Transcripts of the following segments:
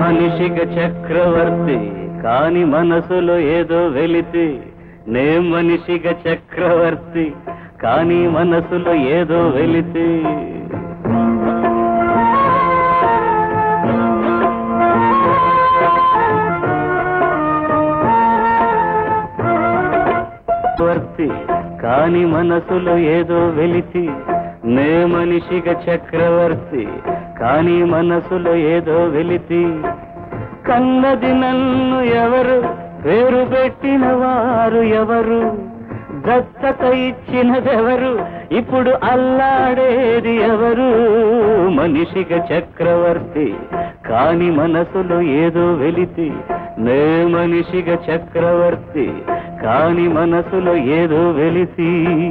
మనిషిగా చక్రవర్తి కాని మనసులో ఏదో వెలితి నే మనిషిగా చక్రవర్తి కాని మనసులో ఏదో వెలితి చక్రవర్తి కాని మనసులో ఏదో వెలితి నే మనిషిగా చక్రవర్తి కాని మనసులో ఏదో వెలితి కన్నది నన్ను ఎవరు పేరు పెట్టిన వారు ఎవరు దత్తత ఇచ్చినదెవరు ఇప్పుడు అల్లాడేది ఎవరు మనిషిగా చక్రవర్తి కాని మనసులో ఏదో వెలితి నే మనిషిగా చక్రవర్తి కాని మనసులో ఏదో వెలితి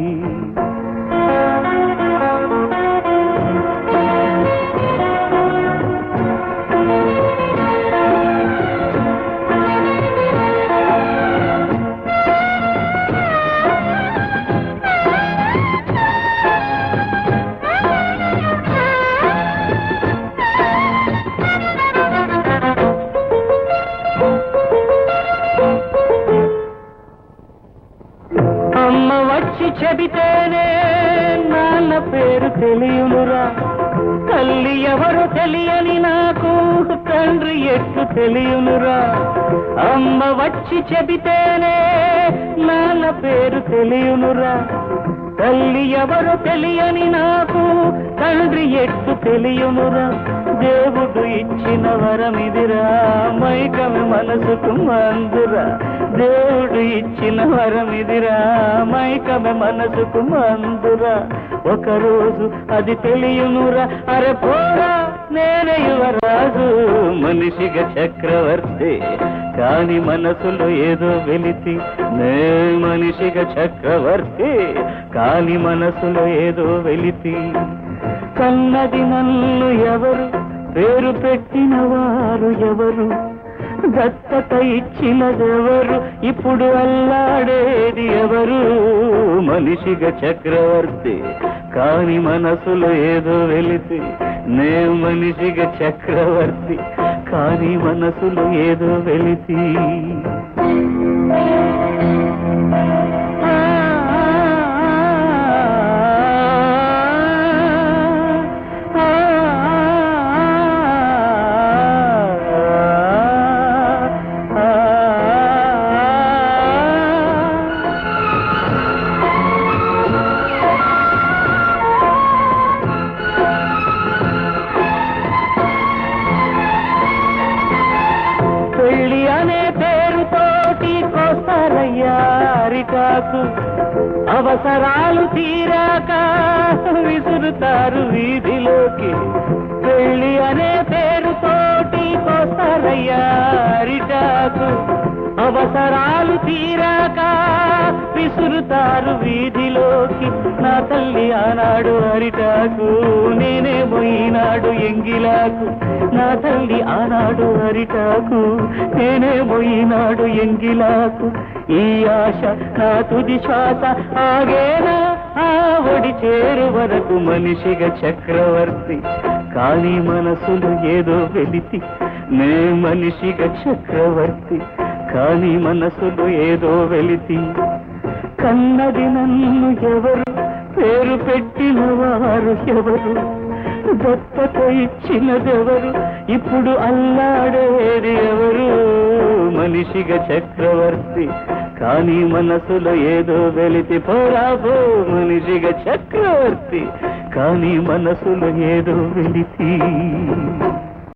అమ్మ వచ్చి చెబితేనే నాన్న పేరు తెలియనురా తల్లి ఎవరు తెలియని నాకు తండ్రి ఎట్టు తెలియనురా అమ్మ వచ్చి చెబితేనే నాన్న పేరు తెలియనురా తల్లి ఎవరు తెలియని నాకు తండ్రి ఎట్టు తెలియనురా దేవుడు ఇచ్చిన వరమిదిరా మైకమి మనసుకు మందురా దేవుడు ఇచ్చిన వరమిదిరా మైకమి మనసుకు మందురా ఒకరోజు అది తెలియనురా అరే పోరా నేనే యువరాజు మనిషిగా చక్రవర్తి కాని మనసులో ఏదో వెలితి నే మనిషిగా చక్రవర్తి కాని మనసులో ఏదో వెలితి కన్నది నన్ను ఎవరు పేరు పెట్టిన వారు ఎవరు దత్తత ఇచ్చినదెవరు ఇప్పుడు అల్లాడేది ఎవరు మనిషిగా చక్రవర్తి కాని మనసులో ఏదో వెలితి నే మనిషిగా చక్రవర్తి కాని మనసులో ఏదో వెలితి పెళ్లి అనే పేరుతోటి కోస్తారయ్యారిటాకు అవసరాలు తీరాక విసురుతారు వీధిలోకి పెళ్లి అనే పేరుతోటి కోస్తారయ్యారిటాకు అవసరాలు తీరాక విసురుతారు వీధిలోకి నా తల్లి ఆనాడు అరిటాకు నేనే పోయినాడు ఎంగిలాకు నా తల్లి ఆనాడు అరిటాకు నేనే పోయినాడు ఎంగిలాకు ఈ ఆశ నా తుది శ్వాస ఆగేనా ఆ ఒడి చేరు వరకు మనిషిగా చక్రవర్తి కానీ మనసులు ఏదో వెలితి నే మనిషిగా చక్రవర్తి కానీ మనసులు ఏదో వెలితి కన్నది నన్ను ఎవరు పేరు పెట్టిన వారు ఎవరు దత్తత ఇచ్చినదెవరు ఇప్పుడు అల్లాడేది ఎవరు మనిషిగా చక్రవర్తి కానీ మనసులో ఏదో వెలితి పోరా పో మనిషిగా చక్రవర్తి కానీ మనసులో ఏదో వెలితి